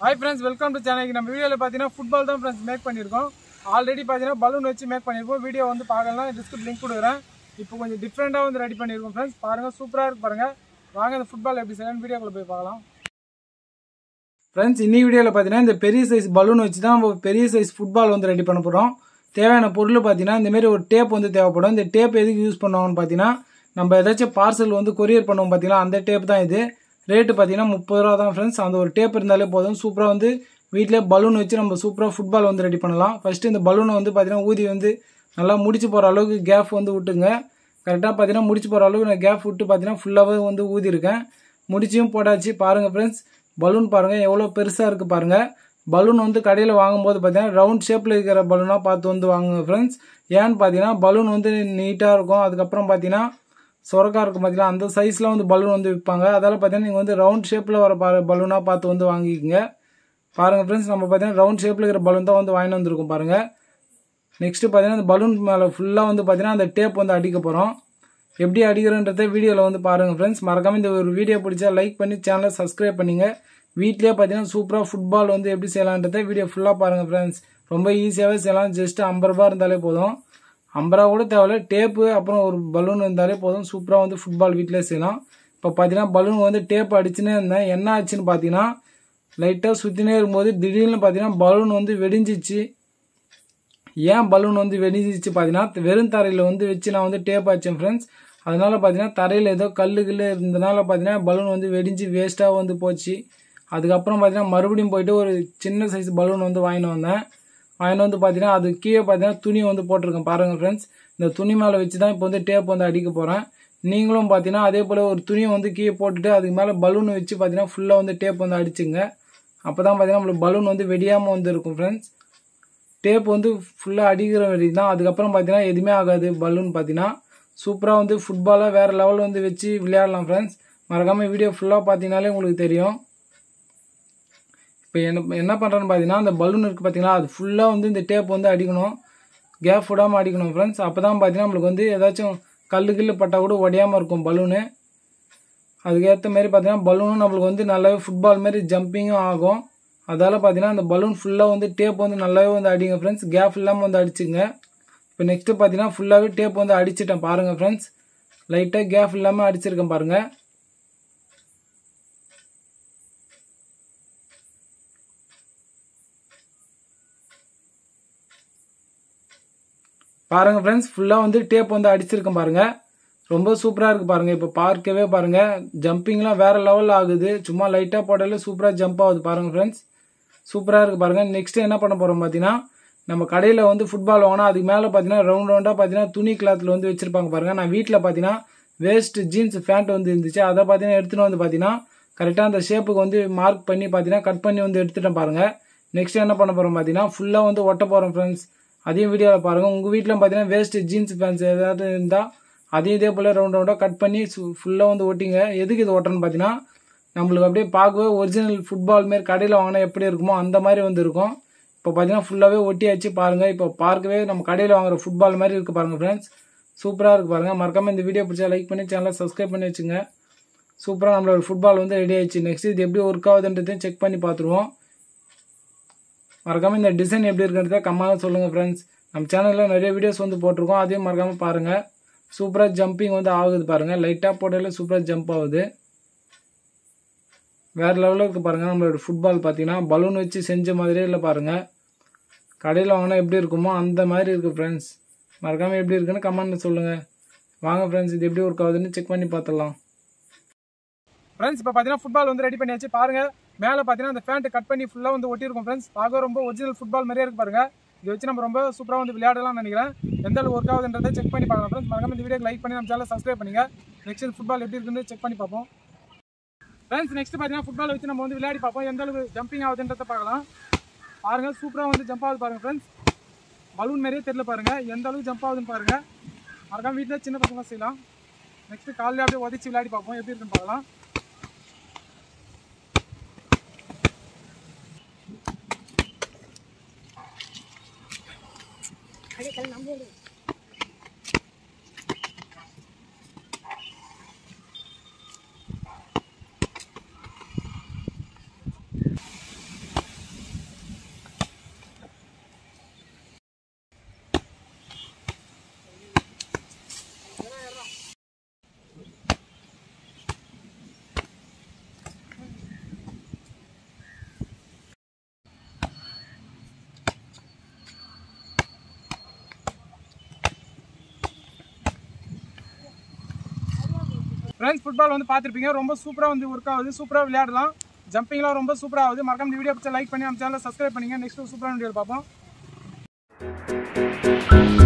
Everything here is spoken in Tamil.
ஹாய் ஃப்ரெண்ட்ஸ் வெல்கம் டு சேனலுக்கு நம்ம வீடியோவில் பார்த்தீங்கன்னா ஃபுட்பால் தான் ஃப்ரெண்ட்ஸ் மேக் பண்ணியிருக்கோம் ஆல்ரெடி பார்த்தீங்கன்னா பலூன் வச்சு மேக் பண்ணியிருப்போம் வீடியோ வந்து பார்க்கலாம் டிஸ்கிரிப் லிங்க் கொடுக்குறேன் இப்போ கொஞ்சம் டிஃப்ரெண்ட்டாக வந்து ரெடி பண்ணியிருக்கோம் ஃப்ரெண்ட்ஸ் பாருங்கள் சூப்பராக இருக்கு பாருங்கள் வாங்க இந்த ஃபுட்பால் எப்படி செய்யலாம் வீடியோக்குள்ள போய் பார்க்கலாம் ஃப்ரெண்ட்ஸ் இன்னி வீடியோவில் பார்த்தீங்கன்னா இந்த பெரிய சைஸ் பலூன் வச்சு தான் நம்ம பெரிய சைஸ் ஃபுட்பால் வந்து ரெடி பண்ண போகிறோம் தேவையான பொருள் பார்த்தீங்கன்னா இந்த மாதிரி ஒரு டேப் வந்து தேவைப்படும் இந்த டேப் எதுக்கு யூஸ் பண்ணுவாங்கன்னு பார்த்தீங்கன்னா நம்ம ஏதாச்சும் பார்சல் வந்து கொரியர் பண்ணுவோம் பார்த்தீங்கன்னா அந்த டேப் தான் இது ரேட்டு பார்த்தீங்கன்னா முப்பது ரூபா தான் ஃப்ரெண்ட்ஸ் அந்த ஒரு டேப் இருந்தாலே போதும் சூப்பராக வந்து வீட்டிலே பலூன் வச்சு நம்ம சூப்பராக ஃபுட்பால் வந்து ரெடி பண்ணலாம் ஃபஸ்ட்டு இந்த பலூனை வந்து பார்த்தீங்கன்னா ஊதி வந்து நல்லா முடிச்சு போகிற அளவுக்கு கேப் வந்து விட்டுங்க கரெக்டாக பார்த்தீங்கன்னா முடிச்சு போகிற அளவுக்கு நான் கேப் விட்டு பார்த்தீங்கன்னா ஃபுல்லாகவே வந்து ஊதிருக்கேன் முடிச்சியும் போட்டாச்சு பாருங்கள் ஃப்ரெண்ட்ஸ் பலூன் பாருங்கள் எவ்வளோ பெருசாக இருக்குது பாருங்கள் பலூன் வந்து கடையில் வாங்கும்போது பார்த்தீங்கன்னா ரவுண்ட் ஷேப்பில் இருக்கிற பலூனாக பார்த்து வந்து வாங்குங்க ஃப்ரெண்ட்ஸ் ஏன்னு பார்த்தீங்கன்னா பலூன் வந்து நீட்டாக இருக்கும் அதுக்கப்புறம் பார்த்தீங்கன்னா சொரக்கா இருக்கும் பார்த்தீங்கன்னா அந்த சைஸில் வந்து பலூன் வந்து விற்பாங்க அதால் பார்த்தீங்கன்னா நீங்கள் வந்து ரவுண்ட் ஷேப்பில் வர பா பலூனாக பார்த்து வந்து வாங்கிக்கோங்க பாருங்கள் ஃப்ரெண்ட்ஸ் நம்ம பார்த்தீங்கன்னா ரவுண்ட் ஷேப்பில் இருக்கிற பலூன் தான் வந்து வாங்கிட்டு வந்திருக்கோம் பாருங்கள் நெக்ஸ்ட்டு பார்த்தீங்கன்னா அந்த பலூன் மேலே ஃபுல்லாக வந்து பார்த்தீங்கன்னா அந்த டேப் வந்து அடிக்க போகிறோம் எப்படி அடிக்கிறன்றதை வீடியோவில் வந்து பாருங்கள் ஃப்ரெண்ட்ஸ் மறக்காமல் இந்த ஒரு வீடியோ பிடிச்சா லைக் பண்ணி சேனலை சப்ஸ்கிரைப் பண்ணிங்க வீட்லேயே பார்த்தீங்கன்னா சூப்பராக ஃபுட்பால் வந்து எப்படி செய்யலான்றதை வீடியோ ஃபுல்லாக பாருங்கள் ஃப்ரெண்ட்ஸ் ரொம்ப ஈஸியாகவே செய்யலாம் ஜஸ்ட் ஐம்பது ரூபா இருந்தாலே போதும் ஐம்பது ரூபா கூட தேவையில்ல டேப்பு அப்புறம் ஒரு பலூன் இருந்தாலே போதும் சூப்பராக வந்து ஃபுட்பால் வீட்டிலே செய்யலாம் இப்போ பார்த்தீங்கன்னா பலூன் வந்து டேப் அடிச்சுனே இருந்தேன் என்ன ஆச்சுன்னு பார்த்தீங்கன்னா லைட்டாக சுற்றினே இருக்கும்போது திடீர்னு பார்த்தீங்கன்னா பலூன் வந்து வெடிஞ்சிச்சு ஏன் பலூன் வந்து வெடிஞ்சிச்சு பார்த்தீங்கன்னா வெறும் தரையில் வந்து வச்சு நான் வந்து டேப் ஆச்சேன் ஃப்ரெண்ட்ஸ் அதனால பார்த்தீங்கன்னா தரையில் ஏதோ கல்லு கில்லு இருந்தனால பார்த்தீங்கன்னா பலூன் வந்து வெடிஞ்சு வேஸ்ட்டாக வந்து போச்சு அதுக்கப்புறம் பார்த்தீங்கன்னா மறுபடியும் போயிட்டு ஒரு சின்ன சைஸ் பலூன் வந்து வாங்கிட்டு வந்தேன் வாங்கிட்டு வந்து பார்த்தீங்கன்னா அது கீழே பார்த்தீங்கன்னா துணி வந்து போட்டிருக்கேன் பாருங்கள் ஃப்ரெண்ட்ஸ் இந்த துணி மேலே வச்சு தான் இப்போ வந்து டேப் வந்து அடிக்க போகிறேன் நீங்களும் பார்த்தீங்கன்னா அதே போல் ஒரு துணியை வந்து கீழே போட்டுட்டு அதுக்கு மேலே பலூன் வச்சு பார்த்தீங்கன்னா ஃபுல்லாக வந்து டேப் வந்து அடிச்சுங்க அப்போ தான் பார்த்தீங்கன்னா நம்மளுக்கு பலூன் வந்து வெடியாமல் வந்து இருக்கும் ஃப்ரெண்ட்ஸ் டேப் வந்து ஃபுல்லாக அடிக்கிற வரைக்கும் தான் அதுக்கப்புறம் பார்த்தீங்கன்னா எதுவுமே ஆகாது பலூன் பார்த்தீங்கன்னா சூப்பராக வந்து ஃபுட்பாலாக வேறு லெவல் வந்து வச்சு விளையாடலாம் ஃப்ரெண்ட்ஸ் மறக்காமல் வீடியோ ஃபுல்லாக பார்த்தீங்கனாலே உங்களுக்கு தெரியும் இப்போ என்ன என்ன பண்ணுறேன்னு பார்த்தீங்கன்னா அந்த பலூன் இருக்குது பார்த்தீங்களா அது ஃபுல்லாக வந்து இந்த டேப் வந்து அடிக்கணும் கேப் விடாமல் அடிக்கணும் ஃப்ரெண்ட்ஸ் அப்போ தான் பார்த்தீங்கன்னா நம்மளுக்கு வந்து ஏதாச்சும் கல் கில்லு பட்டால் கூட உடையாமல் இருக்கும் பலூனு அதுக்கேற்ற மாரி பார்த்தீங்கன்னா பலூனும் நம்மளுக்கு வந்து நல்லாவே ஃபுட்பால் மாரி ஜம்பிங்கும் ஆகும் அதால் பார்த்தீங்கன்னா அந்த பலூன் ஃபுல்லாக வந்து டேப் வந்து நல்லாவே வந்து அடிங்க ஃப்ரெண்ட்ஸ் கேப் இல்லாமல் வந்து அடிச்சுங்க இப்போ நெக்ஸ்ட்டு பார்த்தீங்கன்னா ஃபுல்லாகவே டேப் வந்து அடிச்சிட்டேன் பாருங்கள் ஃப்ரெண்ட்ஸ் லைட்டாக கேப் இல்லாமல் அடிச்சிருக்கேன் பாருங்கள் பாருங்க ஃப்ரெண்ட்ஸ் ஃபுல்லாக வந்து டேப் வந்து அடிச்சிருக்கேன் பாருங்க ரொம்ப சூப்பராக இருக்குது பாருங்க இப்போ பார்க்கவே பாருங்க ஜம்பிங்லாம் வேற லெவலில் ஆகுது சும்மா லைட்டாக போட்டாலே சூப்பராக ஜம்ப் ஆகுது பாருங்க ஃப்ரெண்ட்ஸ் சூப்பராக இருக்குது பாருங்க நெக்ஸ்ட் என்ன பண்ண போகிறோம் பார்த்தீங்கன்னா நம்ம கடையில் வந்து ஃபுட்பால் வாங்கினா அதுக்கு மேலே பார்த்தீங்கன்னா ரவுண்ட் ரவுண்டாக பார்த்தீங்கன்னா துணி கிளாத்தில் வந்து வச்சிருப்பாங்க பாருங்க நான் வீட்டில் பார்த்தீங்கன்னா வேஸ்ட் ஜீன்ஸ் பேண்ட் வந்து இருந்துச்சு அதை பார்த்தீங்கன்னா எடுத்துகிட்டு வந்து பார்த்தீங்கன்னா கரெக்டாக அந்த ஷேப்புக்கு வந்து மார்க் பண்ணி பார்த்தீங்கன்னா கட் பண்ணி வந்து எடுத்துட்டேன் பாருங்க நெக்ஸ்ட் என்ன பண்ண போகிறோம் பார்த்தீங்கன்னா ஃபுல்லாக வந்து ஒட்ட போகிறோம் ஃப்ரெண்ட்ஸ் அதையும் வீடியோவில் பாருங்கள் உங்கள் வீட்டில் பார்த்தீங்கன்னா வேஸ்ட் ஜீன்ஸ் பேண்ட்ஸ் ஏதாவது இருந்தால் அதையும் இதே போல் ரவுண்ட் ரவுண்டாக கட் பண்ணி ஃபுல்லாக வந்து ஒட்டிங்க எதுக்கு இது ஒட்டுறன்னு பார்த்தீங்கன்னா நம்மளுக்கு அப்படியே பார்க்கவே ஒரிஜினல் ஃபுட்பால் மாரி கடையில் வாங்கினா எப்படி இருக்குமோ அந்த மாதிரி வந்து இருக்கும் இப்போ பார்த்தீங்கன்னா ஃபுல்லாகவே ஒட்டியாச்சு பாருங்கள் இப்போ பார்க்கவே நம்ம கடையில் வாங்குற ஃபுட்பால் மாதிரி இருக்குது பாருங்கள் ஃப்ரெண்ட்ஸ் சூப்பராக இருக்குது பாருங்கள் மறக்காமல் இந்த வீடியோ பிடிச்சா லைக் பண்ணி சேனலை சப்ஸ்கிரைப் பண்ணி வச்சுங்க சூப்பராக நம்மளோட ஃபுட்பால் வந்து ரெடி ஆயிடுச்சு நெக்ஸ்ட் இது எப்படி ஒர்க் ஆகுதுன்றதையும் செக் பண்ணி பார்த்துருவோம் மறக்காமல் இந்த டிசைன் எப்படி இருக்குன்றத கம்மாக சொல்லுங்கள் ஃப்ரெண்ட்ஸ் நம்ம சேனலில் நிறைய வீடியோஸ் வந்து போட்டிருக்கோம் அதையும் மறக்காமல் பாருங்கள் சூப்பராக ஜம்பிங் வந்து ஆகுது பாருங்கள் லைட்டாக போட்டாலே சூப்பராக ஜம்ப் ஆகுது வேறு லெவலில் இருக்குது பாருங்கள் நம்மளோட ஃபுட்பால் பார்த்தீங்கன்னா பலூன் வச்சு செஞ்ச மாதிரியே இல்லை பாருங்கள் கடையில் வாங்கினா எப்படி இருக்குமோ அந்த மாதிரி இருக்குது ஃப்ரெண்ட்ஸ் மறக்காமல் எப்படி இருக்குன்னு கமெண்ட்டில் சொல்லுங்கள் வாங்க ஃப்ரெண்ட்ஸ் இது எப்படி ஒர்க் ஆகுதுன்னு செக் பண்ணி பார்த்துடலாம் ஃப்ரெண்ட்ஸ் இப்போ பார்த்தீங்கன்னா ஃபுட்பால் வந்து ரெடி பண்ணியாச்சு பாருங்கள் மேலே பார்த்தீங்கன்னா அந்த பேண்ட் கட் பண்ணி ஃபுல்லாக வந்து ஒட்டியிருக்கும் ஃப்ரெண்ட்ஸ் பார்க்க ரொம்ப ஒரிஜினல் ஃபுட்பால் மாதிரியே இருக்கு பாருங்க இதை வச்சு நம்ம ரொம்ப சூப்பராக வந்து விளையாடலாம்னு நினைக்கிறேன் எந்த அளவு ஒர்க் ஆகுதுன்றதை செக் பண்ணி பார்க்கலாம் ஃப்ரெண்ட்ஸ் மறக்காம இந்த வீடியோ லைக் பண்ணி நம்ம சேனல் சப்ஸ்கிரைப் பண்ணுங்க நெக்ஸ்ட் ஃபுட்பால் எப்படி இருக்குன்னு செக் பண்ணி பார்ப்போம் ஃப்ரெண்ட்ஸ் நெக்ஸ்ட் பார்த்தீங்கன்னா ஃபுட்பால் வச்சு நம்ம வந்து விளையாடி பார்ப்போம் எந்த அளவு ஜம்பிங் ஆகுதுன்றதை பார்க்கலாம் பாருங்க சூப்பராக வந்து ஜம்ப் ஆகுது பாருங்க ஃப்ரெண்ட்ஸ் பலூன் மாதிரியே தெரியல பாருங்க எந்த அளவுக்கு ஜம்ப் ஆகுதுன்னு பாருங்க மறக்காம வீட்டில் சின்ன பசங்க செய்யலாம் நெக்ஸ்ட் காலையில் அப்படியே உதச்சி விளையாடி பார்ப்போம் எப்படி இருக்குன்னு பார்க்கலாம் ஃப்ரெண்ட்ஸ் ஃபுட்பால் வந்து பார்த்துருப்பீங்க ரொம்ப சூப்பராக வந்து ஒர்க் ஆகுது சூப்பராக விளையாடலாம் ஜம்பிங்லாம் ரொம்ப சூப்பராக ஆகுது மறக்காம இந்த வீடியோ பிடிச்சா லைக் பண்ணி நம்ம சேனலை சப்ஸ்கிரைப் பண்ணுங்க நெக்ஸ்ட் சூப்பரான வீடியோ பார்ப்போம்